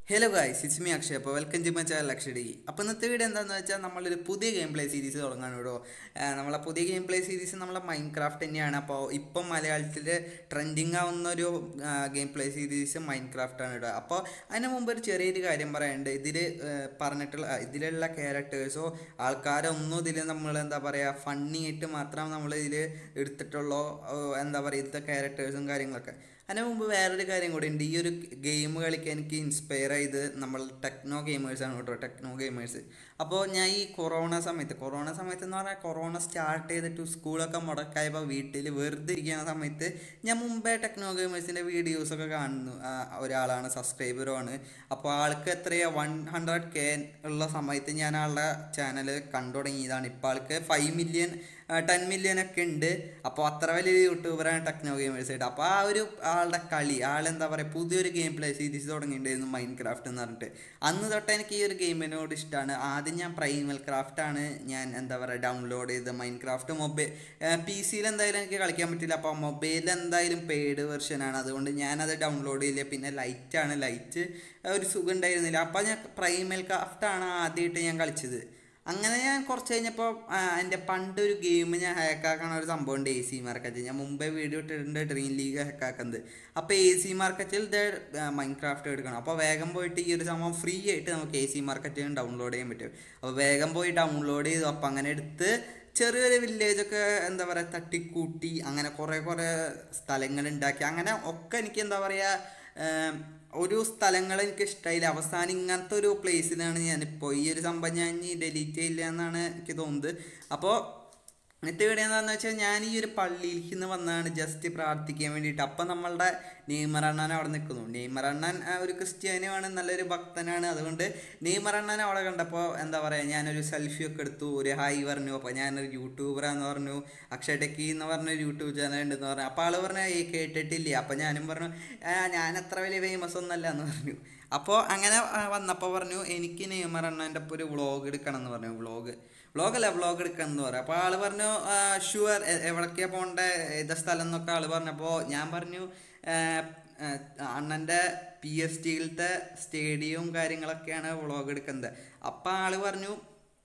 hello guys it's me Akshay അപ്പോൾ welcome to my channel Akshay D അപ്പോൾ ഇന്നത്തെ വീഡിയോ എന്താണെന്ന് വെച്ചാൽ നമ്മളൊരു പുതിയ ഗെയിം പ്ലേ സീരീസ് തുടങ്ങാൻ കേട്ടോ നമ്മളെ പുതിയ ഗെയിം പ്ലേ സീരീസ് നമ്മളെ മൈൻഡ് ക്രാഫ്റ്റ് തന്നെയാണ് അപ്പോൾ ഇപ്പം മലയാളത്തിൽ ട്രെൻഡിങ് ആവുന്ന ഒരു gameplay series Minecraft ആണ് കേട്ടോ അപ്പോൾ അതിന് മുമ്പ് ഒരു ചെറിയൊരു കാര്യം പറയാനുണ്ട് ഇതിൽ പറഞ്ഞിട്ടുള്ള ഇതിലുള്ള ക്യാരക്ടേഴ്സോ ആൾക്കാരോ ഒന്നും ഇതിൽ നമ്മൾ എന്താ പറയുക ഫണ്ണി ആയിട്ട് മാത്രം നമ്മൾ ഇതിൽ എടുത്തിട്ടുള്ളൂ എന്താ പറയുക ഇതിലത്തെ ക്യാരക്ടേഴ്സും കാര്യങ്ങളൊക്കെ അതിന് മുമ്പ് വേറൊരു കാര്യം കൂടി ഉണ്ട് ഈ ഒരു ഗെയിം കളിക്കാൻ എനിക്ക് ഇൻസ്പയർ ചെയ്ത് നമ്മൾ ടെക്നോ ഗെയിമേഴ്സാണ് കേട്ടോ ടെക്നോ ഗെയിമേഴ്സ് അപ്പോൾ ഞാൻ ഈ കൊറോണ സമയത്ത് കൊറോണ സമയത്ത് എന്ന് പറഞ്ഞാൽ കൊറോണ സ്റ്റാർട്ട് ചെയ്തിട്ട് സ്കൂളൊക്കെ മുടക്കായപ്പോൾ വീട്ടിൽ വെറുതെ ഇരിക്കുന്ന സമയത്ത് ഞാൻ മുമ്പേ ടെക്നോ ഗെയിമേഴ്സിൻ്റെ വീഡിയോസൊക്കെ കാണുന്നു ആ, ഒരാളാണ് സബ്സ്ക്രൈബറുമാണ് അപ്പോൾ ആൾക്ക് എത്രയാ വൺ ഹൺഡ്രഡ് കെ ഉള്ള സമയത്ത് ഞാൻ ആളുടെ ചാനൽ കണ്ടു തുടങ്ങിയതാണ് ഇപ്പോൾ ആൾക്ക് ഫൈവ് മില്യൺ ടെൻ മില്യൺ ഒക്കെ ഉണ്ട് അപ്പോൾ അത്ര വലിയ യൂട്യൂബറാണ് ടെക്നോ ഗെയിമേഴ്സ് ആയിട്ട് അപ്പോൾ ആ ഒരു ആളുടെ കളി ആളെന്താ പറയുക പുതിയൊരു ഗെയിം പ്ലേ സീരീസ് തുടങ്ങിയിട്ടുണ്ടായിരുന്നു മൈൻഡ് ക്രാഫ്റ്റ് എന്ന് പറഞ്ഞിട്ട് അന്ന് തൊട്ട് എനിക്ക് ഈ ഒരു ഗെയിമിനോട് ഇഷ്ടമാണ് ആദ്യം ഞാൻ പ്രൈമൽ ക്രാഫ്റ്റ് ആണ് ഞാൻ എന്താ പറയുക ഡൗൺലോഡ് ചെയ്ത് മൈൻഡ് ക്രാഫ്റ്റ് മൊബൈൽ പി സിയിൽ എന്തായാലും എനിക്ക് കളിക്കാൻ പറ്റില്ല അപ്പോൾ മൊബൈലിൽ എന്തായാലും പെയ്ഡ് വെർഷനാണ് അതുകൊണ്ട് ഞാനത് ഡൗൺലോഡ് ചെയ്യില്ല പിന്നെ ലൈറ്റാണ് ലൈറ്റ് ഒരു സുഖം ഉണ്ടായിരുന്നില്ല അപ്പോൾ ഞാൻ പ്രൈമൽ ക്രാഫ്റ്റ് ആണ് ആദ്യമായിട്ട് ഞാൻ കളിച്ചത് അങ്ങനെ ഞാൻ കുറച്ച് കഴിഞ്ഞപ്പോൾ എൻ്റെ പണ്ടൊരു ഗെയിം ഞാൻ ഹാക്കാക്കണ ഒരു സംഭവം ഉണ്ട് എ സി മാർക്കറ്റ് ഞാൻ മുമ്പേ വീഡിയോ ഇട്ടിട്ടുണ്ട് ഡ്രീം ലീഗ് ഹാക്കാക്കുന്നത് അപ്പോൾ എ സി മാർക്കറ്റിൽ ഇത് മൈൻഡ് ക്രാഫ്റ്റ് എടുക്കണം അപ്പോൾ വേഗം പോയിട്ട് ഈ ഒരു സംഭവം ഫ്രീ ആയിട്ട് നമുക്ക് എ സി മാർക്കറ്റിൽ ഡൗൺലോഡ് ചെയ്യാൻ പറ്റും അപ്പോൾ വേഗം പോയി ഡൗൺലോഡ് ചെയ്തു അപ്പോൾ അങ്ങനെ എടുത്ത് ചെറിയൊരു വില്ലേജൊക്കെ എന്താ പറയുക തട്ടിക്കൂട്ടി അങ്ങനെ കുറേ കുറേ സ്ഥലങ്ങൾ ഉണ്ടാക്കി അങ്ങനെ ഒക്കെ എനിക്ക് എന്താ പറയുക ഒരു സ്ഥലങ്ങൾ എനിക്ക് ഇഷ്ടമായില്ല അവസാനം ഇങ്ങനത്തെ ഒരു പ്ലേസിലാണ് ഞാനിപ്പോൾ ഈ ഒരു സംഭവം ഞാൻ ഇനി ഡെലീറ്റ് ചെയ്യില്ല എന്നാണ് എനിക്ക് തോന്നുന്നത് അപ്പോൾ എന്നിട്ട് ഇവിടെ എന്താണെന്ന് വെച്ചാൽ ഞാൻ ഈ ഒരു പള്ളിയിലേക്ക് നിന്ന് വന്നാണ് ജസ്റ്റ് പ്രാർത്ഥിക്കാൻ വേണ്ടിയിട്ട് അപ്പം നമ്മളുടെ നെയ്മർ അണ്ണൻ അവിടെ നിൽക്കുന്നു നെയ്മർ അണ്ണൻ ആ, ഒരു ക്രിസ്ത്യാനിയാണ് നല്ലൊരു ഭക്തനാണ് അതുകൊണ്ട് നെയ്മർ അണ്ണൻ അവിടെ കണ്ടപ്പോൾ എന്താ പറയുക ഞാനൊരു സെൽഫി ഒക്കെ എടുത്തു ഒരു ഹായ് പറഞ്ഞു അപ്പോൾ ഞാനൊരു യൂട്യൂബറാന്ന് പറഞ്ഞു അക്ഷയ് ടെക്കി എന്ന് പറഞ്ഞൊരു യൂട്യൂബ് ചാനൽ ഉണ്ടെന്ന് പറഞ്ഞു അപ്പോൾ ആൾ പറഞ്ഞു ഏ കേട്ടിട്ടില്ലേ അപ്പോൾ ഞാനും പറഞ്ഞു "ആ, ഞാൻ അത്ര വലിയ ഫേമസ് ഒന്നല്ല എന്ന് പറഞ്ഞു അപ്പോൾ അങ്ങനെ വന്നപ്പോൾ പറഞ്ഞു എനിക്ക് നെയ്മർ അണ്ണൻ്റെ ഒപ്പം ഒരു വ്ളോഗ് എടുക്കണം എന്ന് പറഞ്ഞു വ്ളോഗ് വ്ളോഗല്ല വ്ളോഗ് എടുക്കണം എന്ന് പറഞ്ഞു അപ്പോൾ ആൾ പറഞ്ഞു ഷുവർ എവിടേക്കാ പോകേണ്ട ഏതാ സ്ഥലം എന്നൊക്കെ ആൾ പറഞ്ഞപ്പോൾ ഞാൻ പറഞ്ഞു ആ, ആ, അണ്ണൻ്റെ പി എസ് ടിയിലത്തെ സ്റ്റേഡിയവും കാര്യങ്ങളൊക്കെയാണ് വ്ളോഗ് എടുക്കുന്നത് അപ്പം ആൾ പറഞ്ഞു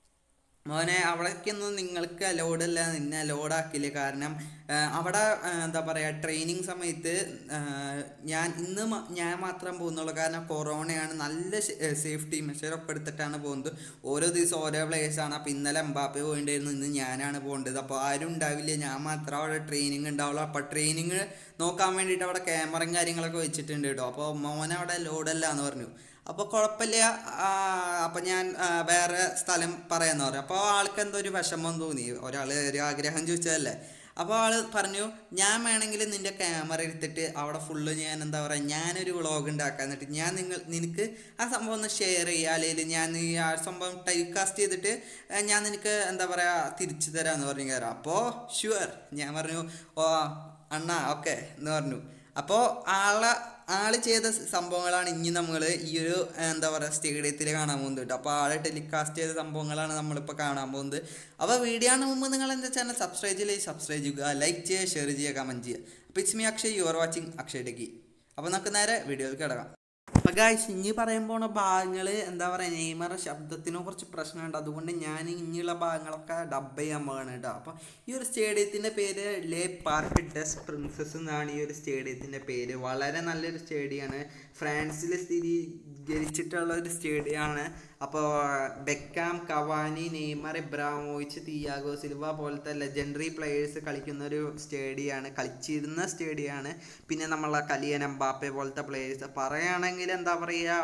മോനെ അവിടേക്കൊന്നും നിങ്ങൾക്ക് അലോഡ് അല്ല നിന്നെ അലോഡ് ആക്കില്ല കാരണം ആ, അവിടെ ആ, എന്താ പറയുക ട്രെയിനിങ് സമയത്ത് ആ, ഞാൻ ഇന്ന് മ- ഞാൻ മാത്രം പോകുന്നുള്ളൂ കാരണം കൊറോണയാണ് നല്ല സേഫ്റ്റി മെഷറൊക്കെ എടുത്തിട്ടാണ് പോകുന്നത് ഓരോ ദിവസം ഓരോ പ്ലേസാണ് അപ്പോൾ ഇന്നലെ എംബാപ്പെ പോയിണ്ടായിരുന്നു ഇന്ന് ഞാനാണ് പോകേണ്ടത് അപ്പോൾ ആരും ഉണ്ടാവില്ല ഞാൻ മാത്രം അവിടെ ട്രെയിനിങ് ഉണ്ടാവുള്ളൂ അപ്പോൾ ട്രെയിനിങ് നോക്കാൻ വേണ്ടിയിട്ട് അവിടെ ക്യാമറയും കാര്യങ്ങളൊക്കെ വെച്ചിട്ടുണ്ട് കേട്ടോ അപ്പോൾ മോനെ അവിടെ ലോഡല്ല എന്ന് പറഞ്ഞു അപ്പോൾ കുഴപ്പമില്ല അപ്പം ഞാൻ ആ, വേറെ സ്ഥലം പറയാന്ന് പറഞ്ഞു അപ്പോൾ ആൾക്ക് എന്തോ ഒരു വിഷമം തോന്നി ഒരാൾ ഒരു ആഗ്രഹം ചോദിച്ചതല്ലേ അപ്പോൾ ആൾ പറഞ്ഞു ഞാൻ വേണമെങ്കിൽ നിൻ്റെ ക്യാമറ എടുത്തിട്ട് അവിടെ ഫുള്ള് ഞാൻ എന്താ പറയുക ഞാനൊരു വ്ളോഗ് ഉണ്ടാക്കാൻ എന്നിട്ട് ഞാൻ നിങ്ങൾ നിനക്ക് ആ സംഭവം ഒന്ന് ഷെയർ ചെയ്യുക അല്ലെങ്കിൽ ഞാൻ ഈ ആ സംഭവം ടൈപ്പ് കാസ്റ്റ് ചെയ്തിട്ട് ആ, ഞാൻ നിനക്ക് എന്താ പറയുക തിരിച്ചു തരാമെന്ന് പറഞ്ഞു കയറാം അപ്പോൾ ഷുവർ ഞാൻ പറഞ്ഞു ഓ അണ്ണ ഓക്കെ എന്ന് പറഞ്ഞു അപ്പോൾ ആളെ ആള് ചെയ്ത സംഭവങ്ങളാണ് ഇനി നമ്മൾ ഈ ഒരു എന്താ പറയുക സ്റ്റേഡിയത്തിൽ കാണാൻ പോകുന്നത് കേട്ടോ അപ്പോൾ ആളെ ടെലികാസ്റ്റ് ചെയ്ത സംഭവങ്ങളാണ് നമ്മളിപ്പോൾ കാണാൻ പോകുന്നത് അപ്പോൾ വീഡിയോ ആണ് മുമ്പ് നിങ്ങൾ എൻ്റെ ചാനൽ സബ്സ്ക്രൈബ് ചെയ്യില്ലേ സബ്സ്ക്രൈബ് ചെയ്യുക ലൈക്ക് ചെയ്യുക ഷെയർ ചെയ്യുക കമൻറ്റ് ചെയ്യുക അപ്പോൾ it's me Akshay you are watching Akshay techie അപ്പോൾ നമുക്ക് നേരെ വീഡിയോയിൽ കിടക്കാം അപ്പോൾ ഗായ്സ് ഇനി പറയാൻ പോണ ഭാഗങ്ങൾ എന്താ പറയുക നെയ്മറുടെ ശബ്ദത്തിനോ കുറച്ച് പ്രശ്നമുണ്ട് അതുകൊണ്ട് ഞാൻ ഇനിയുള്ള ഭാഗങ്ങളൊക്കെ ഡബ് ചെയ്യാൻ പോവാണ് കേട്ടോ അപ്പോൾ ഈ ഒരു സ്റ്റേഡിയത്തിൻ്റെ പേര് ലേ പാർക്ക് ഡെസ് പ്രിൻസസ് എന്നാണ് ഈ ഒരു സ്റ്റേഡിയത്തിൻ്റെ പേര് വളരെ നല്ലൊരു സ്റ്റേഡിയമാണ് ഫ്രാൻസിൽ സ്ഥിരീകരിച്ചിട്ടുള്ള ഒരു സ്റ്റേഡിയമാണ് അപ്പോൾ Beckham Cavani Neymar Ibrahimovic Thiago Silva പോലത്തെ ലെജൻഡറി പ്ലെയേഴ്സ് കളിക്കുന്ന ഒരു സ്റ്റേഡിയമാണ് കളിച്ചിരുന്ന സ്റ്റേഡിയമാണ് പിന്നെ നമ്മളെ കലിയൻ എംബാപ്പെ പോലത്തെ പ്ലേയേഴ്സ് പറയുകയാണെങ്കിൽ എന്താ പറയുക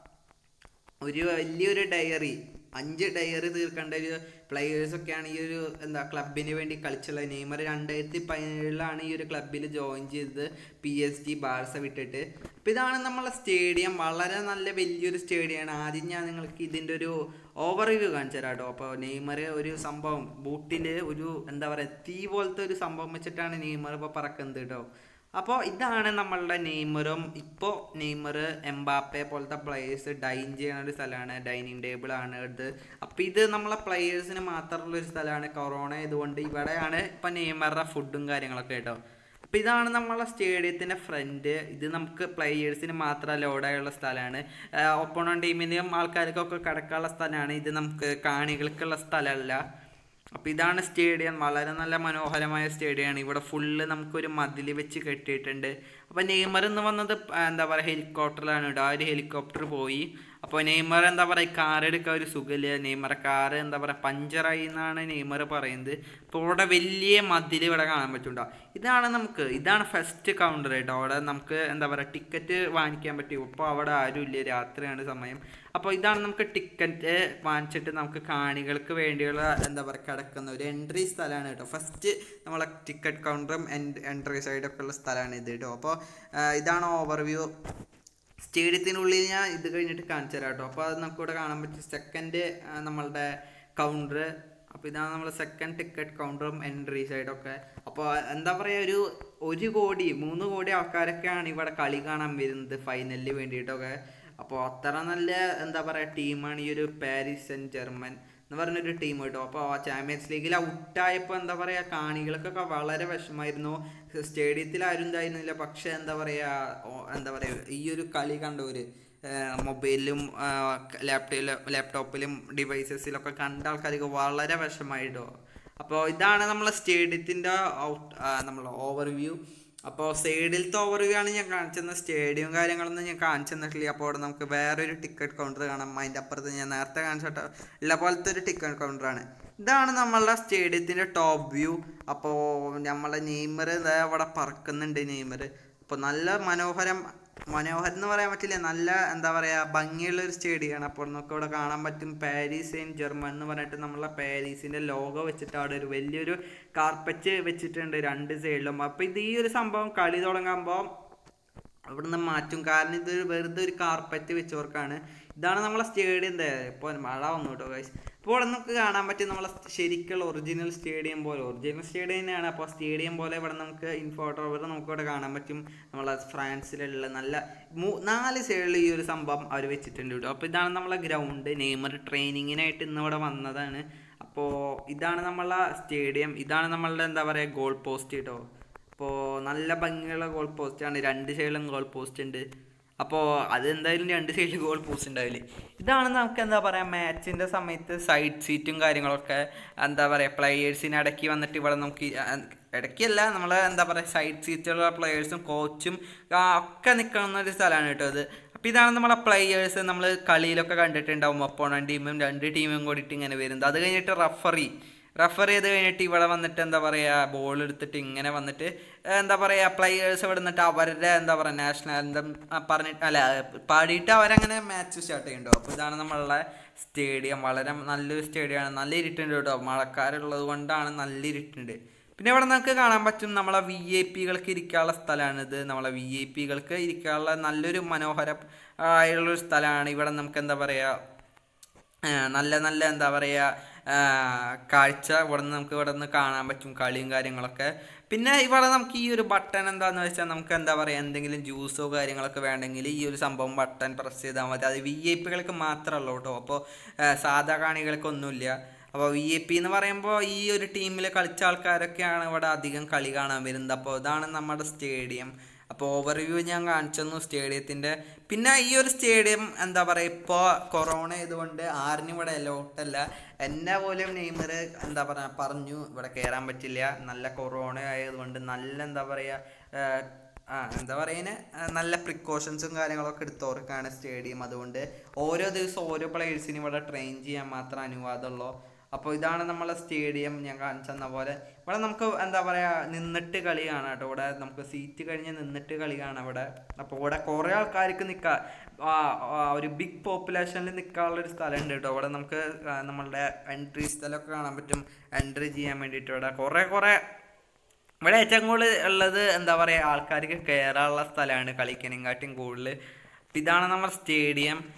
ഒരു വലിയൊരു ഡയറി അഞ്ച് ഡയറി തീർക്കേണ്ട ഒരു പ്ലെയേഴ്സ് ഒക്കെയാണ് ഈ ഒരു എന്താ ക്ലബിന് വേണ്ടി കളിച്ചുള്ളത് നെയ്മർ രണ്ടായിരത്തി പതിനേഴിലാണ് ഈ ഒരു ക്ലബിൽ ജോയിൻ ചെയ്തത് പി എസ് ജി ബാർസ വിട്ടിട്ട് അപ്പോൾ ഇതാണ് നമ്മളെ സ്റ്റേഡിയം വളരെ നല്ല വലിയൊരു സ്റ്റേഡിയമാണ് ആദ്യം ഞാൻ നിങ്ങൾക്ക് ഇതിൻ്റെ ഒരു ഓവർവ്യൂ കാണിച്ചു തരാം കേട്ടോ അപ്പോൾ നെയ്മർ ഒരു സംഭവം ബൂട്ടിൽ ഒരു എന്താ പറയുക തീ പോലത്തെ ഒരു സംഭവം വെച്ചിട്ടാണ് നെയ്മർ ഇപ്പോൾ പറക്കുന്നത് കേട്ടോ അപ്പോൾ ഇതാണ് നമ്മളുടെ നെയ്മറും ഇപ്പോൾ നെയ്മർ എംബാപ്പെ പോലത്തെ പ്ലെയേഴ്സ് ഡൈൻ ചെയ്യുന്ന ഒരു സ്ഥലമാണ് ഡൈനിങ് ടേബിൾ ആണ് ഇത് അപ്പോൾ ഇത് നമ്മളെ പ്ലെയേഴ്സിന് മാത്രമുള്ള ഒരു സ്ഥലമാണ് കൊറോണ ആയതുകൊണ്ട് ഇവിടെയാണ് ഇപ്പം നെയ്മറുടെ ഫുഡും കാര്യങ്ങളൊക്കെ കേട്ടോ അപ്പോൾ ഇതാണ് നമ്മളെ സ്റ്റേഡിയത്തിൻ്റെ ഫ്രണ്ട് ഇത് നമുക്ക് പ്ലേയേഴ്സിന് മാത്രം ലോഡായുള്ള സ്ഥലമാണ് ഒപ്പോണൻ ടീമിനും ആൾക്കാർക്കൊക്കെ കിടക്കാനുള്ള സ്ഥലമാണ് ഇത് നമുക്ക് കാണികൾക്കുള്ള സ്ഥലമല്ല അപ്പോൾ ഇതാണ് സ്റ്റേഡിയം വളരെ നല്ല മനോഹരമായ സ്റ്റേഡിയമാണ് ഇവിടെ ഫുള്ള് നമുക്കൊരു മതിൽ വെച്ച് കെട്ടിയിട്ടുണ്ട് അപ്പോൾ നെയ്മർ എന്ന് വന്നത് പ- എന്താ പറയുക ഹെലികോപ്റ്ററിലാണ് കേട്ടോ ആ ഒരു ഹെലികോപ്റ്റർ പോയി അപ്പോൾ നെയ്മർ എന്താ പറയുക കാർ എടുക്കാൻ ഒരു സുഖമില്ല നെയ്മർ കാർ എന്താ പറയുക പഞ്ചറായി എന്നാണ് നെയ്മർ പറയുന്നത് അപ്പോൾ ഇവിടെ വലിയ മതിൽ ഇവിടെ കാണാൻ പറ്റുണ്ടോ ഇതാണ് നമുക്ക് ഇതാണ് ഫസ്റ്റ് കൗണ്ടർ കേട്ടോ അവിടെ നമുക്ക് എന്താ പറയുക ടിക്കറ്റ് വാങ്ങിക്കാൻ പറ്റും ഇപ്പോൾ അവിടെ ആരും ഇല്ല രാത്രിയാണ് സമയം അപ്പോൾ ഇതാണ് നമുക്ക് ടിക്കറ്റ് വാങ്ങിച്ചിട്ട് നമുക്ക് കാണികൾക്ക് വേണ്ടിയുള്ള എന്താ പറയുക കിടക്കുന്ന ഒരു എൻട്രി സ്ഥലമാണ് കേട്ടോ ഫസ്റ്റ് നമ്മളെ ടിക്കറ്റ് കൗണ്ടറും എൻട്രി സൈഡൊക്കെ ഉള്ള സ്ഥലമാണ് ഇത് കേട്ടോ അപ്പോൾ ഇതാണ് ഓവർവ്യൂ സ്റ്റേഡിയത്തിനുള്ളിൽ ഞാൻ ഇത് കഴിഞ്ഞിട്ട് കാണിച്ചു തരാം കേട്ടോ അപ്പോൾ അത് നമുക്കിവിടെ കാണാൻ പറ്റും സെക്കൻഡ് നമ്മളുടെ കൗണ്ടർ അപ്പോൾ ഇതാണ് നമ്മൾ സെക്കൻഡ് ടിക്കറ്റ് കൗണ്ടറും എൻട്രി സൈഡൊക്കെ അപ്പോൾ എന്താ പറയുക ഒരു ഒരു കോടി മൂന്ന് കോടി ആൾക്കാരൊക്കെയാണ് ഇവിടെ കളി കാണാൻ വരുന്നത് ഫൈനലിന് വേണ്ടിയിട്ടൊക്കെ അപ്പോൾ അത്ര നല്ല എന്താ പറയുക ടീമാണ് ഈ ഒരു പാരീസ് സെൻറ്റ് ജർമ്മൻ എന്ന് പറഞ്ഞൊരു ടീം കേട്ടോ അപ്പോൾ ചാമ്പ്യൻസ് ലീഗിൽ ഔട്ടായപ്പോൾ എന്താ പറയുക കാണികൾക്കൊക്കെ വളരെ വിഷമായിരുന്നു സ്റ്റേഡിയത്തിൽ ആരും ഉണ്ടായിരുന്നില്ല പക്ഷേ എന്താ പറയുക ഓ- എന്താ പറയുക ഈ ഒരു കളി കണ്ടവര് മൊബൈലിലും ലാപ്ടോപ്പിലും ലാപ്ടോപ്പിലും ഡിവൈസസിലൊക്കെ കണ്ട ആൾക്കാർക്ക് വളരെ വിഷമായിട്ടോ അപ്പോൾ ഇതാണ് നമ്മളെ സ്റ്റേഡിയത്തിൻ്റെ ഔട്ട് നമ്മളെ ഓവർവ്യൂ അപ്പോൾ സൈഡിലത്തെ ഓവർവ്യൂ ആണ് ഞാൻ കാണിച്ചത് സ്റ്റേഡിയം കാര്യങ്ങളൊന്നും ഞാൻ കാണിച്ചു തന്നിട്ടില്ല അപ്പോൾ അവിടെ നമുക്ക് വേറൊരു ടിക്കറ്റ് കൗണ്ടർ കാണാം അതിൻ്റെ അപ്പുറത്ത് ഞാൻ നേരത്തെ കാണിച്ചിട്ട് ഉള്ള പോലത്തെ ഒരു ടിക്കറ്റ് കൗണ്ടറാണ് ഇതാണ് നമ്മളുടെ സ്റ്റേഡിയത്തിൻ്റെ ടോപ്പ് വ്യൂ അപ്പോൾ നമ്മളെ നെയ്മർ ഇതാ അവിടെ പറക്കുന്നുണ്ട് നെയ്മർ അപ്പോൾ നല്ല മനോഹരം മനോഹരം എന്ന് പറയാൻ പറ്റില്ല നല്ല എന്താ പറയുക ഭംഗിയുള്ള ഒരു സ്റ്റേഡിയമാണ് അപ്പോൾ നമുക്ക് ഇവിടെ കാണാൻ പറ്റും പാരീസ് സെയിൻറ്റ് ജർമ്മൻ എന്ന് പറഞ്ഞിട്ട് നമ്മളെ പാരീസിൻ്റെ ലോഗോ വെച്ചിട്ട് അവിടെ ഒരു വലിയൊരു കാർപ്പറ്റ് വെച്ചിട്ടുണ്ട് രണ്ട് സൈഡിലും അപ്പോൾ ഇത് ഈ ഒരു സംഭവം കളി തുടങ്ങുമ്പോൾ അവിടുന്ന് മാറ്റും കാരണം ഇത് വെറുതെ ഒരു കാർപ്പറ്റ് വെച്ചവർക്കാണ് ഇതാണ് നമ്മളെ സ്റ്റേഡിയം ഇപ്പോൾ മഴ വന്നു കേട്ടോ ഗൈസ് ഇപ്പോൾ ഇവിടെ നമുക്ക് കാണാൻ പറ്റും നമ്മളെ ശരിക്കുള്ള ഒറിജിനൽ സ്റ്റേഡിയം പോലെ ഒറിജിനൽ സ്റ്റേഡിയം തന്നെയാണ് അപ്പോൾ സ്റ്റേഡിയം പോലെ ഇവിടെ നമുക്ക് ഇൻഫോട്ടോവർ നമുക്ക് ഇവിടെ കാണാൻ പറ്റും നമ്മളെ ഫ്രാൻസിലുള്ള നല്ല മൂ- നാല് സൈഡിൽ ഈ ഒരു സംഭവം അവർ വെച്ചിട്ടുണ്ട് കേട്ടോ അപ്പോൾ ഇതാണ് നമ്മളെ ഗ്രൗണ്ട് നെയ്മർ ട്രെയിനിങ്ങിനായിട്ട് ഇന്ന് ഇവിടെ വന്നതാണ് അപ്പോൾ ഇതാണ് നമ്മളെ സ്റ്റേഡിയം ഇതാണ് നമ്മളുടെ എന്താ പറയുക ഗോൾ പോസ്റ്റ് കേട്ടോ അപ്പോൾ നല്ല ഭംഗിയുള്ള ഗോൾ പോസ്റ്റ് ആണ് രണ്ട് സൈഡിലും ഗോൾ പോസ്റ്റ് ഉണ്ട് അപ്പോൾ അതെന്തായാലും രണ്ട് സൈഡിൽ ഗോൾ പോസ്റ്റ് ഉണ്ടാവില്ലേ ഇതാണ് നമുക്ക് എന്താ പറയുക മാച്ചിൻ്റെ സമയത്ത് സൈഡ് സീറ്റും കാര്യങ്ങളൊക്കെ എന്താ പറയുക പ്ലെയേഴ്സിന് ഇടയ്ക്ക് വന്നിട്ട് ഇവിടെ നമുക്ക് ഈ, ആ, ഇടയ്ക്കല്ല നമ്മൾ എന്താ പറയുക സൈഡ് സീറ്റുള്ള പ്ലെയേഴ്സും കോച്ചും ഒക്കെ നിൽക്കുന്ന ഒരു സ്ഥലമാണ് കേട്ടോ ഇത് അപ്പോൾ ഇതാണ് നമ്മളെ പ്ലെയേഴ്സ് നമ്മൾ കളിയിലൊക്കെ കണ്ടിട്ടുണ്ടാവും ഒപ്പോണൻ ടീമും രണ്ട് ടീമും കൂടിയിട്ട് ഇങ്ങനെ വരുന്നത് അത് കഴിഞ്ഞിട്ട് റഫറി റഫർ ചെയ്ത് കഴിഞ്ഞിട്ട് ഇവിടെ വന്നിട്ട് എന്താ പറയുക ബോൾ എടുത്തിട്ട് ഇങ്ങനെ വന്നിട്ട് ഏഹ് എന്താ പറയുക പ്ലെയേഴ്സ് ഇവിടെ നിന്നിട്ട് അവരുടെ എന്താ പറയുക നാഷണൽ അന്തം പറഞ്ഞിട്ട് അല്ല പാടിയിട്ട് അവരങ്ങനെ മാച്ച് സ്റ്റാർട്ട് ചെയ്യുന്നുണ്ടോ അപ്പോൾ ഇതാണ് നമ്മളുടെ സ്റ്റേഡിയം വളരെ നല്ലൊരു സ്റ്റേഡിയമാണ് നല്ല ഇരുട്ടുണ്ട് കേട്ടോ മഴക്കാരുള്ളത് കൊണ്ടാണ് നല്ല ഇരുട്ടുണ്ട് പിന്നെ ഇവിടെ നമുക്ക് കാണാൻ പറ്റും നമ്മളെ വി ഐ പികൾക്ക് ഇരിക്കാനുള്ള സ്ഥലമാണിത് നമ്മളെ വി ഐ പികൾക്ക് ഇരിക്കാനുള്ള നല്ലൊരു മനോഹര ആയുള്ളൊരു സ്ഥലമാണ് ഇവിടെ നമുക്ക് എന്താ പറയുക ആ, നല്ല നല്ല എന്താ പറയുക ആ, കാഴ്ച ഇവിടെ നിന്ന് നമുക്ക് ഇവിടെ നിന്ന് കാണാൻ പറ്റും കളിയും കാര്യങ്ങളൊക്കെ പിന്നെ ഇവിടെ നമുക്ക് ഈ ഒരു ബട്ടൺ എന്താന്ന് വെച്ചാൽ നമുക്ക് എന്താ പറയുക എന്തെങ്കിലും ജ്യൂസോ കാര്യങ്ങളൊക്കെ വേണമെങ്കിൽ ഈ ഒരു സംഭവം ബട്ടൺ പ്രസ് ചെയ്താൽ മതി അത് വി ഐ പികൾക്ക് മാത്രമല്ല കേട്ടോ അപ്പോൾ സാധാ കാണികൾക്കൊന്നുമില്ല അപ്പോൾ വി ഐ പി എന്ന് പറയുമ്പോൾ ഈ ഒരു ടീമിൽ കളിച്ച ആൾക്കാരൊക്കെയാണ് ഇവിടെ അധികം കളി കാണാൻ വരുന്നത് അപ്പോൾ ഇതാണ് നമ്മുടെ സ്റ്റേഡിയം അപ്പോൾ ഓവർവ്യൂ ഞാൻ കാണിച്ചു സ്റ്റേഡിയത്തിൻ്റെ പിന്നെ ഈ ഒരു സ്റ്റേഡിയം എന്താ പറയുക ഇപ്പോൾ കൊറോണ ആയതുകൊണ്ട് ആരിനും ഇവിടെ അലോട്ടല്ല എന്നെ പോലും നെയ്മർ എന്താ പറയുക പറഞ്ഞു ഇവിടെ കയറാൻ പറ്റില്ല നല്ല കൊറോണ ആയതുകൊണ്ട് നല്ല എന്താ പറയുക ആ എന്താ പറയുന്നത് നല്ല പ്രിക്കോഷൻസും കാര്യങ്ങളൊക്കെ എടുത്തവർക്കാണ് സ്റ്റേഡിയം അതുകൊണ്ട് ഓരോ ദിവസം ഓരോ പ്ലേയേഴ്സിനും ഇവിടെ ട്രെയിൻ ചെയ്യാൻ മാത്രം അനുവാദമുള്ളൂ അപ്പോൾ ഇതാണ് നമ്മളെ സ്റ്റേഡിയം ഞാൻ കാണിച്ചു തന്ന പോലെ ഇവിടെ നമുക്ക് എന്താ പറയുക നിന്നിട്ട് കളി കാണാം കേട്ടോ ഇവിടെ നമുക്ക് സീറ്റ് കഴിഞ്ഞ് നിന്നിട്ട് കളി കാണാം ഇവിടെ അപ്പോൾ ഇവിടെ കുറേ ആൾക്കാർക്ക് നിൽക്കാം ഒരു ബിഗ് പോപ്പുലേഷനിൽ നിൽക്കാനുള്ള ഒരു സ്ഥലമുണ്ട് കേട്ടോ ഇവിടെ നമുക്ക് ആ, നമ്മളുടെ എൻട്രി സ്ഥലമൊക്കെ കാണാൻ പറ്റും എൻട്രി ചെയ്യാൻ വേണ്ടിയിട്ട് ഇവിടെ കുറേ കുറേ ഇവിടെ ഏറ്റവും കൂടുതൽ ഉള്ളത് എന്താ പറയുക ആൾക്കാർക്ക് കയറാനുള്ള സ്ഥലമാണ് കളിക്കണേക്കാട്ടും കൂടുതൽ അപ്പം ഇതാണ് നമ്മുടെ സ്റ്റേഡിയം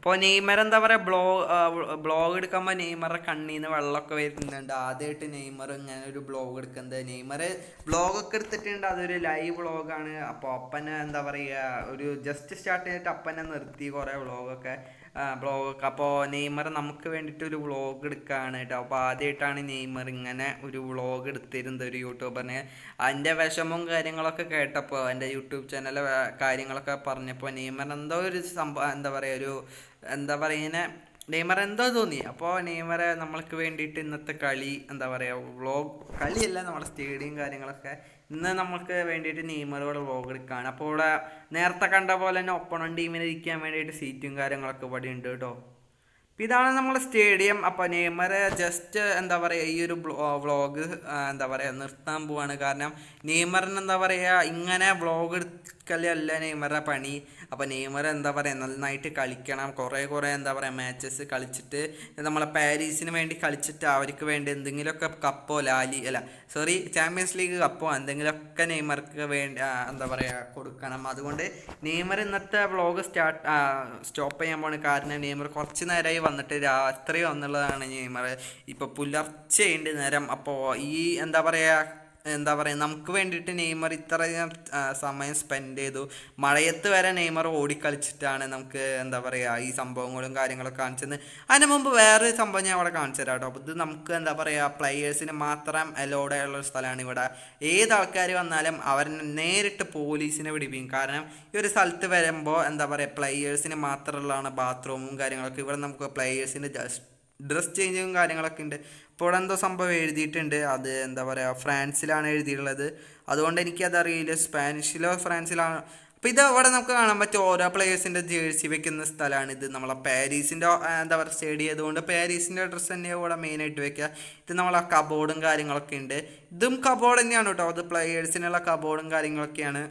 അപ്പോൾ നെയ്മർ എന്താ പറയുക ബ്ലോ ബ്ലോഗ് എടുക്കുമ്പോൾ നെയ്മറെ കണ്ണിൽ നിന്ന് വെള്ളമൊക്കെ വരുന്നുണ്ട് ആദ്യമായിട്ട് നെയ്മർ ഇങ്ങനെ ഒരു ബ്ലോഗ് എടുക്കുന്നത് നെയ്മർ ബ്ലോഗൊക്കെ എടുത്തിട്ടുണ്ട് അതൊരു ലൈവ് വ്ളോഗാണ് അപ്പോൾ അപ്പനെ എന്താ പറയുക ഒരു ജസ്റ്റ് സ്റ്റാർട്ട് ചെയ്തിട്ട് അപ്പനെ നിർത്തി കുറേ വ്ളോഗൊക്കെ ബ്ലോഗൊക്കെ അപ്പോൾ നെയ്മർ നമുക്ക് വേണ്ടിയിട്ട് ഒരു വ്ളോഗ് എടുക്കുകയാണ് കേട്ടോ അപ്പോൾ ആദ്യമായിട്ടാണ് നെയ്മർ ഇങ്ങനെ ഒരു വ്ളോഗ് എടുത്തിരുന്നത് ഒരു യൂട്യൂബറിന് അതിൻ്റെ വിഷമവും കാര്യങ്ങളൊക്കെ കേട്ടപ്പോൾ എൻ്റെ യൂട്യൂബ് ചാനലിലെ കാര്യങ്ങളൊക്കെ പറഞ്ഞപ്പോൾ നെയ്മർ എന്തോ ഒരു സംഭവം എന്താ പറയുക ഒരു എന്താ പറയുക ഇങ്ങനെ നെയ്മർ എന്തോ തോന്നി അപ്പോൾ നെയ്മറെ നമ്മൾക്ക് വേണ്ടിയിട്ട് ഇന്നത്തെ കളി എന്താ പറയുക വ്ളോഗ് കളിയല്ല നമ്മുടെ സ്റ്റേഡിയം കാര്യങ്ങളൊക്കെ ഇന്ന് നമുക്ക് വേണ്ടിയിട്ട് നെയ്മറോടെ വ്ളോഗ് എടുക്കുകയാണ് അപ്പോൾ ഇവിടെ നേരത്തെ കണ്ട പോലെ തന്നെ ഒപ്പണം ടീമിന് ഇരിക്കാൻ വേണ്ടിയിട്ട് സീറ്റും കാര്യങ്ങളൊക്കെ ഇവിടെ ഉണ്ട് കേട്ടോ അപ്പോൾ ഇതാണ് നമ്മുടെ സ്റ്റേഡിയം അപ്പോൾ നെയ്മർ ജസ്റ്റ് എന്താ പറയുക ഈ ഒരു വ്ളോഗ് എന്താ പറയുക നിർത്താൻ പോവാണ് കാരണം നെയ്മറിന് എന്താ പറയുക ഇങ്ങനെ വ്ളോഗ് എടുക്കലല്ല നെയ്മറുടെ പണി അപ്പോൾ നെയ്മർ എന്താ പറയുക നന്നായിട്ട് കളിക്കണം കുറേ കുറേ എന്താ പറയുക മാച്ചസ് കളിച്ചിട്ട് നമ്മളെ പാരീസിന് വേണ്ടി കളിച്ചിട്ട് അവർക്ക് വേണ്ടി എന്തെങ്കിലുമൊക്കെ കപ്പോ ലാലി അല്ല സോറി ചാമ്പ്യൻസ് ലീഗ് കപ്പോ എന്തെങ്കിലുമൊക്കെ നെയ്മർക്ക് വേണ്ടി ആ, എന്താ പറയുക കൊടുക്കണം അതുകൊണ്ട് നെയ്മർ ഇന്നത്തെ വ്ളോഗ് സ്റ്റാർട്ട് സ്റ്റോപ്പ് ചെയ്യാൻ പോണ് കാരണം നെയ്മർ കുറച്ച് നേരമായി വന്നിട്ട് രാത്രി വന്നുള്ളതാണ് നെയ്മർ ഇപ്പോൾ പുലർച്ചെയുണ്ട് നേരം അപ്പോൾ ഈ എന്താ പറയുക എന്താ പറയുക നമുക്ക് വേണ്ടിയിട്ട് നെയ്മർ ഇത്രയധികം ആ, സമയം സ്പെൻഡ് ചെയ്തു മഴയത്ത് വരെ നെയ്മർ ഓടിക്കളിച്ചിട്ടാണ് നമുക്ക് എന്താ പറയുക ഈ സംഭവങ്ങളും കാര്യങ്ങളൊക്കെ കാണിച്ചത് അതിന് മുമ്പ് വേറൊരു സംഭവം ഞാൻ അവിടെ കാണിച്ചു തരാം കേട്ടോ അപ്പോൾ ഇത് നമുക്ക് എന്താ പറയുക പ്ലെയേഴ്സിന് മാത്രം അലോഡ് ആയുള്ള ഒരു സ്ഥലമാണ് ഇവിടെ ഏത് ആൾക്കാർ വന്നാലും അവർ നേരിട്ട് പോലീസിനെ പിടിപ്പിക്കും കാരണം ഈ ഒരു സ്ഥലത്ത് വരുമ്പോൾ എന്താ പറയുക പ്ലെയേഴ്സിന് മാത്രമുള്ളതാണ് ബാത്റൂമും കാര്യങ്ങളൊക്കെ ഇവിടെ നമുക്ക് പ്ലെയേഴ്സിന് ജസ്റ്റ് ഡ്രസ് ചേഞ്ചും കാര്യങ്ങളൊക്കെ ഉണ്ട് ഇപ്പോൾ ഇവിടെ എന്തോ സംഭവം എഴുതിയിട്ടുണ്ട് അത് എന്താ പറയുക ഫ്രാൻസിലാണ് എഴുതിയിട്ടുള്ളത് അതുകൊണ്ട് എനിക്കത് അറിയില്ല സ്പാനിഷിലോ ഫ്രാൻസിലാണോ അപ്പോൾ ഇത് അവിടെ നമുക്ക് കാണാൻ പറ്റും ഓരോ പ്ലേയേഴ്സിൻ്റെ ജേഴ്സി വെക്കുന്ന സ്ഥലമാണ് ഇത് നമ്മളെ പാരീസിൻ്റെ എന്താ പറയുക സ്റ്റേഡിയം ആയതുകൊണ്ട് പാരീസിൻ്റെ ഡ്രസ്സ് തന്നെയാണ് ഇവിടെ മെയിനായിട്ട് വെക്കുക ഇത് നമ്മളെ കബോർഡും കാര്യങ്ങളൊക്കെ ഉണ്ട് ഇതും കബോർഡ് തന്നെയാണ് കേട്ടോ അത് പ്ലേയേഴ്സിനുള്ള കബോർഡും കാര്യങ്ങളൊക്കെയാണ്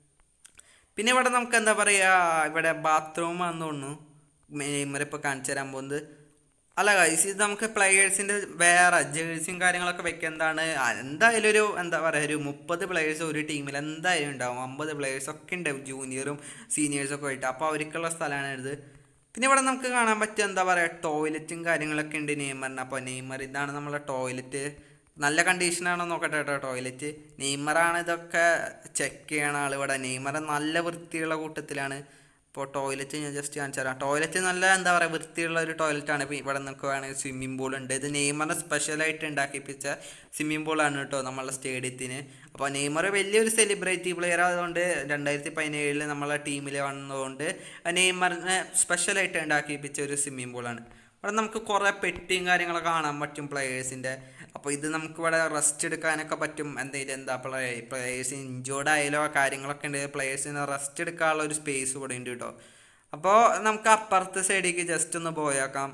പിന്നെ ഇവിടെ നമുക്ക് എന്താ പറയുക ഇവിടെ ബാത്റൂം ആണെന്ന് തോന്നുന്നു മെയിമറിപ്പോൾ കാണിച്ചു തരാൻ പോകുന്നത് അല്ല ഗൈസ് ഇത് നമുക്ക് പ്ലെയേഴ്സിൻ്റെ വേറെ ജേഴ്സിയും കാര്യങ്ങളൊക്കെ വെക്കുന്നതാണ് എന്തായാലും ഒരു എന്താ പറയുക ഒരു മുപ്പത് പ്ലെയേഴ്സ് ഒരു ടീമിൽ എന്തായാലും ഉണ്ടാവും അമ്പത് പ്ലെയേഴ്സ് ഒക്കെ ഉണ്ടാവും ജൂനിയറും സീനിയേഴ്സും ഒക്കെ ആയിട്ട് അപ്പോൾ അവർക്കുള്ള സ്ഥലമാണ് ഇത് പിന്നെ ഇവിടെ നമുക്ക് കാണാൻ പറ്റും എന്താ പറയുക ടോയ്ലറ്റും കാര്യങ്ങളൊക്കെ ഉണ്ട് നെയ്മറിന് അപ്പോൾ നെയ്മർ ഇതാണ് നമ്മളെ ടോയ്ലറ്റ് നല്ല കണ്ടീഷനാണോ നോക്കട്ടെ കേട്ടോ ടോയ്ലറ്റ് നെയ്മറാണ് ഇതൊക്കെ ചെക്ക് ചെയ്യണ ആൾ ഇവിടെ നെയ്മർ നല്ല വൃത്തിയുള്ള കൂട്ടത്തിലാണ് ഇപ്പോൾ ടോയ്ലറ്റ് ഞാൻ ജസ്റ്റ് കാണിച്ചു തരാം ടോയ്ലറ്റ് നല്ല എന്താ പറയുക വൃത്തിയുള്ള ഒരു ടോയ്ലറ്റാണ് ഇപ്പോൾ ഇവിടെ നമുക്ക് വേണമെങ്കിൽ സ്വിമ്മിംഗ് പൂൾ ഉണ്ട് ഇത് നെയ്മറിനെ സ്പെഷ്യലായിട്ട് ഉണ്ടാക്കിപ്പിച്ച സ്വിമ്മിംഗ് പൂളാണ് കേട്ടോ നമ്മളെ സ്റ്റേഡിയത്തിന് അപ്പോൾ നെയ്മർ വലിയൊരു സെലിബ്രിറ്റി പ്ലെയർ ആയതുകൊണ്ട് രണ്ടായിരത്തി പതിനേഴിൽ നമ്മളെ ടീമിൽ വന്നതുകൊണ്ട് നെയ്മറിനെ സ്പെഷ്യലായിട്ട് ഉണ്ടാക്കിപ്പിച്ച ഒരു സ്വിമ്മിംഗ് പൂളാണ് ഇവിടെ നമുക്ക് കുറേ പെട്ടിയും കാര്യങ്ങളൊക്കെ കാണാൻ പറ്റും പ്ലെയേഴ്സിൻ്റെ അപ്പോൾ ഇത് നമുക്ക് ഇവിടെ റെസ്റ്റ് എടുക്കാനൊക്കെ പറ്റും എന്തെങ്കിലും എന്താ പ്ലേ പ്ലേയേഴ്സ് ഇഞ്ചോർഡ് ആയാലോ കാര്യങ്ങളൊക്കെ ഉണ്ട് പ്ലേയേഴ്സിന് റെസ്റ്റ് എടുക്കാനുള്ള ഒരു സ്പേസ് ഇവിടെ ഉണ്ട് കേട്ടോ അപ്പോൾ നമുക്ക് അപ്പുറത്തെ സൈഡിലേക്ക് ജസ്റ്റ് ഒന്ന് പോയേക്കാം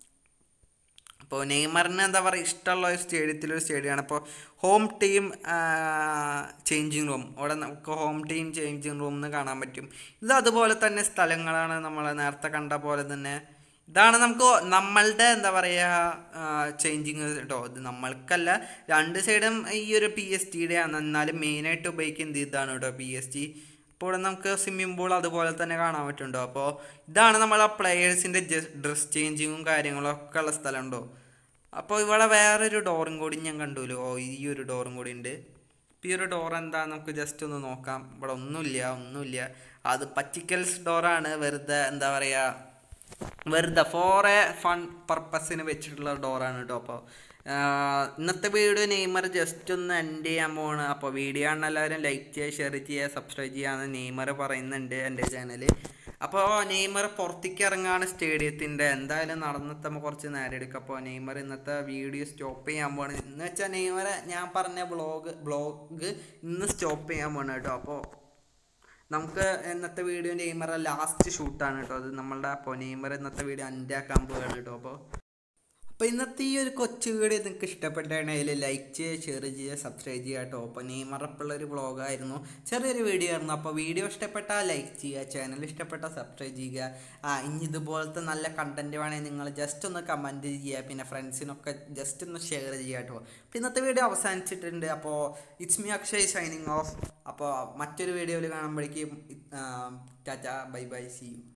അപ്പോൾ നെയ്മറിന് എന്താ പറയുക ഇഷ്ടമുള്ള ഒരു സ്റ്റേഡിയത്തിലൊരു സ്റ്റേഡിയമാണ് അപ്പോൾ ഹോം ടീം ചേഞ്ചിങ് റൂം അവിടെ നമുക്ക് ഹോം ടീം ചേഞ്ചിങ് റൂം എന്ന് കാണാൻ പറ്റും ഇത് അതുപോലെ തന്നെ സ്ഥലങ്ങളാണ് നമ്മൾ നേരത്തെ കണ്ട പോലെ തന്നെ ഇതാണ് നമുക്ക് നമ്മളുടെ എന്താ പറയുക ചേഞ്ചിങ് കേട്ടോ ഇത് നമ്മൾക്കല്ല രണ്ട് സൈഡും ഈ ഒരു പി എസ് ടിയുടെ ആണ് എന്നാലും മെയിനായിട്ട് ഉപയോഗിക്കുന്നത് ഇതാണ് കേട്ടോ പി എസ് ടി ഇപ്പോൾ ഇവിടെ നമുക്ക് സ്വിമ്മിംഗ് പൂൾ അതുപോലെ തന്നെ കാണാൻ പറ്റുന്നുണ്ടോ അപ്പോൾ ഇതാണ് നമ്മളെ പ്ലെയേഴ്സിൻ്റെ ഡ്രസ് ചേഞ്ചിങ്ങും കാര്യങ്ങളൊക്കെ ഉള്ള സ്ഥലമുണ്ടോ അപ്പോൾ ഇവിടെ വേറൊരു ഡോറും കൂടി ഞാൻ കണ്ടുല്ലോ ഓ ഈ ഒരു ഡോറും കൂടി ഉണ്ട് ഇപ്പോൾ ഈ ഒരു ഡോർ എന്താ നമുക്ക് ജസ്റ്റ് ഒന്ന് നോക്കാം ഇവിടെ ഒന്നുമില്ല ഒന്നുമില്ല അത് പറ്റിക്കൽസ് ഡോറാണ് വെറുതെ എന്താ പറയുക വെറുതെ ഫോർ എ ഫൺ പർപ്പസിന് വെച്ചിട്ടുള്ള ഡോറാണ് കേട്ടോ അപ്പോൾ ഇന്നത്തെ വീഡിയോ നെയ്മർ ജസ്റ്റ് ഒന്ന് എൻഡ് ചെയ്യാൻ പോവാണ് അപ്പോൾ വീഡിയോ ആണ് എല്ലാവരും ലൈക്ക് ചെയ്യുക ഷെയർ ചെയ്യുക സബ്സ്ക്രൈബ് ചെയ്യാന്ന് നെയ്മർ പറയുന്നുണ്ട് എൻ്റെ ചാനൽ അപ്പോൾ നെയ്മർ പുറത്തേക്ക് ഇറങ്ങാണ് സ്റ്റേഡിയത്തിൻ്റെ എന്തായാലും നടന്നെത്തുമ്പോൾ കുറച്ച് നേരം എടുക്കും അപ്പോൾ നെയ്മർ ഇന്നത്തെ വീഡിയോ സ്റ്റോപ്പ് ചെയ്യാൻ പോവാണ് എന്ന് വെച്ചാൽ നെയ്മറെ ഞാൻ പറഞ്ഞ ബ്ലോഗ് ബ്ലോഗ് ഇന്ന് സ്റ്റോപ്പ് ചെയ്യാൻ പോവാണ് കേട്ടോ അപ്പോൾ നമുക്ക് ഇന്നത്തെ വീഡിയോ നെയ്മറെ ലാസ്റ്റ് ഷൂട്ടാണ് കേട്ടോ അത് നമ്മളുടെ അപ്പോൾ നെയ്മർ ഇന്നത്തെ വീഡിയോ എൻ്റെ ആക്കാൻ പോവുകയാണ് കേട്ടോ അപ്പോൾ അപ്പോൾ ഇന്നത്തെ ഈ ഒരു കൊച്ചു വീഡിയോ നിങ്ങൾക്ക് ഇഷ്ടപ്പെട്ടാണെങ്കിൽ ലൈക്ക് ചെയ്യുക ഷെയർ ചെയ്യുക സബ്സ്ക്രൈബ് ചെയ്യുക കേട്ടോ അപ്പോൾ നെയ്മറപ്പുള്ള ഒരു വ്ളോഗായിരുന്നു ചെറിയൊരു വീഡിയോ ആയിരുന്നു അപ്പോൾ വീഡിയോ ഇഷ്ടപ്പെട്ടാൽ ലൈക്ക് ചെയ്യുക ചാനൽ ഇഷ്ടപ്പെട്ടാൽ സബ്സ്ക്രൈബ് ചെയ്യുക ആ ഇനി ഇതുപോലത്തെ നല്ല കണ്ടൻറ്റ് വേണമെങ്കിൽ നിങ്ങൾ ജസ്റ്റ് ഒന്ന് കമൻറ്റ് ചെയ്യുക പിന്നെ ഫ്രണ്ട്സിനൊക്കെ ജസ്റ്റ് ഒന്ന് ഷെയർ ചെയ്യുക കേട്ടോ അപ്പോൾ ഇന്നത്തെ വീഡിയോ അവസാനിച്ചിട്ടുണ്ട് അപ്പോൾ it's me Akshay signing off അപ്പോൾ മറ്റൊരു വീഡിയോയിൽ കാണുമ്പോഴേക്കും tata bye bye see U